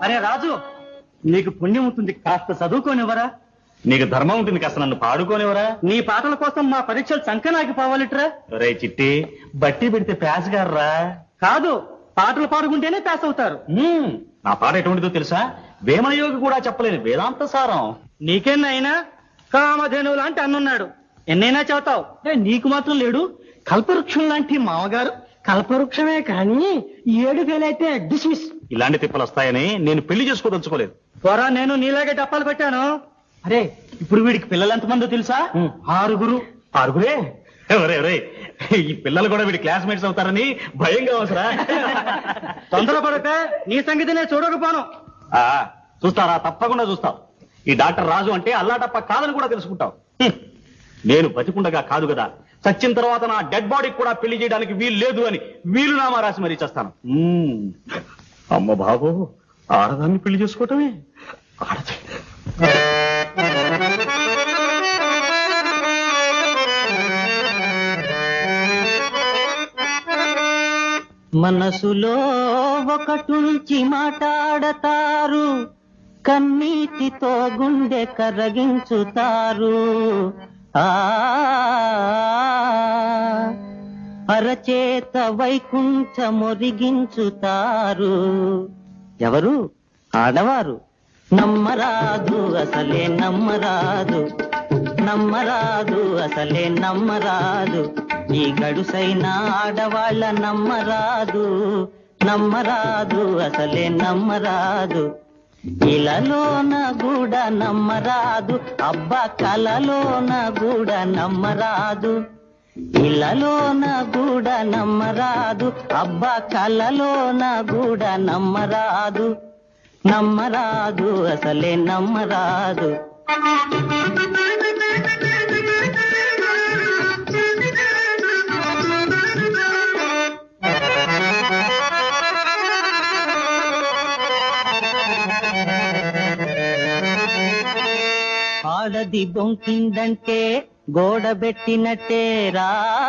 అరే రాజు నీకు పుణ్యం ఉంటుంది కాస్త చదువుకోనివ్వరా నీకు ధర్మం ఉంటుంది కాస్త నన్ను పాడుకోనివరా నీ పాటల కోసం మా పరీక్షలు సంకనాకి పోవాలిట్రా రే చిట్టి బట్టి పెడితే ప్యాస్ గారురా కాదు పాటలు పాడుకుంటేనే పాస్ అవుతారు మ్మ్. నా పాట ఎటువంటిదో తెలుసా వేమనయోగి కూడా చెప్పలేని వేదాంత సారం నీకెన్నైనా కామధేనువు లాంటి అన్నున్నాడు ఎన్నైనా చదువుతావు ఏ, నీకు మాత్రం లేడు కల్పవృక్షం లాంటి మామగారు కల్పవృక్షమే కానీ ఏడు వేలైతే డిస్మిస్ ఇలాంటి తిప్పలు వస్తాయని నేను పెళ్లి చేసుకోదలుచుకోలేదు త్వర నేను నీలాగే డప్పాలు పెట్టాను అరే ఇప్పుడు వీడికి పిల్లలు ఎంతమందో తెలుసా ఉం. ఆరుగురు ఆరుగురే ఒరే ఒరే ఈ పిల్లలు కూడా వీడి క్లాస్మేట్స్ అవుతారని భయంగా అవసరా తొందరపడితే నీ సంగతి నేను చూడకపోను ఆ, చూస్తారా తప్పకుండా చూస్తావు ఈ డాక్టర్ రాజు అంటే అల్లాటప్ప కాదని కూడా తెలుసుకుంటావు హ్మ్. నేను బతికుండగా కాదు కదా చచ్చిన తర్వాత నా డెడ్ బాడీకి కూడా పెళ్లి చేయడానికి వీలు లేదు అని వీలునామా రాసి మరీ చేస్తాను మ్మ్. అమ్మ బాబు ఆడదాన్ని పెళ్లి చేసుకోవటమే ఆడది మనసులో ఒకటుంచి మాట్లాడతారు కన్నీటితో గుండె కరగించుతారు ఆ అరచేత వైకుంఠ మొరిగించుతారు ఎవరు ఆడవారు నమ్మరాదు అసలే నమ్మరాదు నమ్మరాదు అసలే నమ్మరాదు ఈ గడుసైన ఆడవాళ్ళ నమ్మరాదు నమ్మరాదు అసలే నమ్మరాదు ఇలలోన కూడా నమ్మరాదు అబ్బా కలలోన కూడా నమ్మరాదు ఇలలోన కూడా నమ్మరాదు అబ్బా కలలోన కూడా నమ్మరాదు నమ్మరాదు అసలే నమ్మరాదు ఆడది బొంకిందంటే గోడ పెట్టినట్టేరా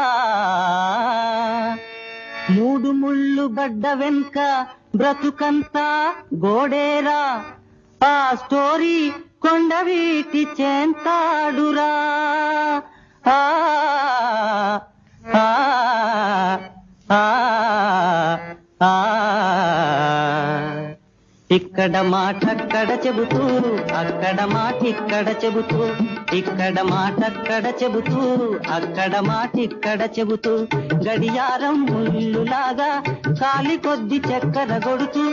మూడు ముళ్ళు బడ్డ వెనుక బ్రతుకంతా గోడేరా ఆ స్టోరీ కొండవీటి చేంతాడురా ఆ ఆ ఆ ఆ ఇక్కడ మాట అక్కడ చెబుతూ అక్కడ మాట ఇక్కడ చెబుతూ ఇక్కడ మాట అక్కడ చెబుతూ అక్కడ మాట ఇక్కడ చెబుతూ గడియారం ముళ్ళులాగా కాలి కొద్ది చక్కెర కొడుతూ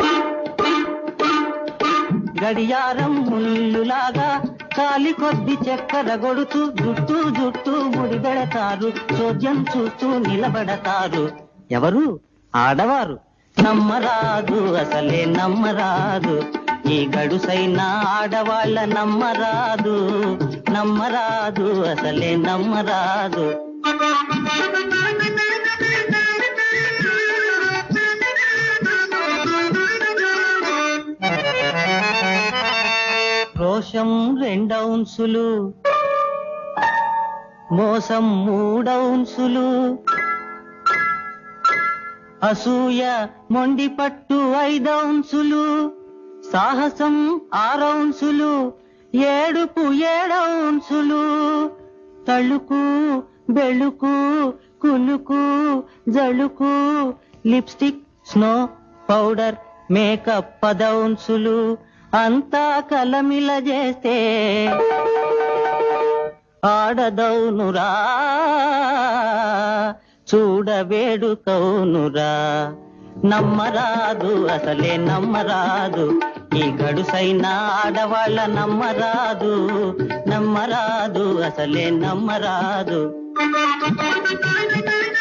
గడియారం ముళ్ళులాగా కాలి కొద్ది చక్కెర కొడుతూ జుట్టు జుట్టు ముడి పెడతారు చోద్యం చూస్తూ నిలబడతారు ఎవరు ఆడవారు నమ్మరాదు అసలే నమ్మరాదు ఈ గడుసైన ఆడవాళ్ళ నమ్మరాదు నమ్మరాదు అసలే నమ్మరాదు రోషం రెండౌన్సులు మోసం మూడౌన్సులు అసూయ మొండి పట్టు ఐదౌన్సులు సాహసం ఆరౌన్సులు ఏడుపు ఏడౌన్సులు తళుకు బెళుకు కులుకు జలుకు లిప్స్టిక్ స్నో పౌడర్ మేకప్ పదౌన్సులు అంతా కలమిల చేస్తే ఆడదౌనురా చూడవేడుకౌనురా నమ్మరాదు అసలే నమ్మరాదు ఈ గడుసైన ఆడవాళ్ళ నమ్మరాదు నమ్మరాదు అసలే నమ్మరాదు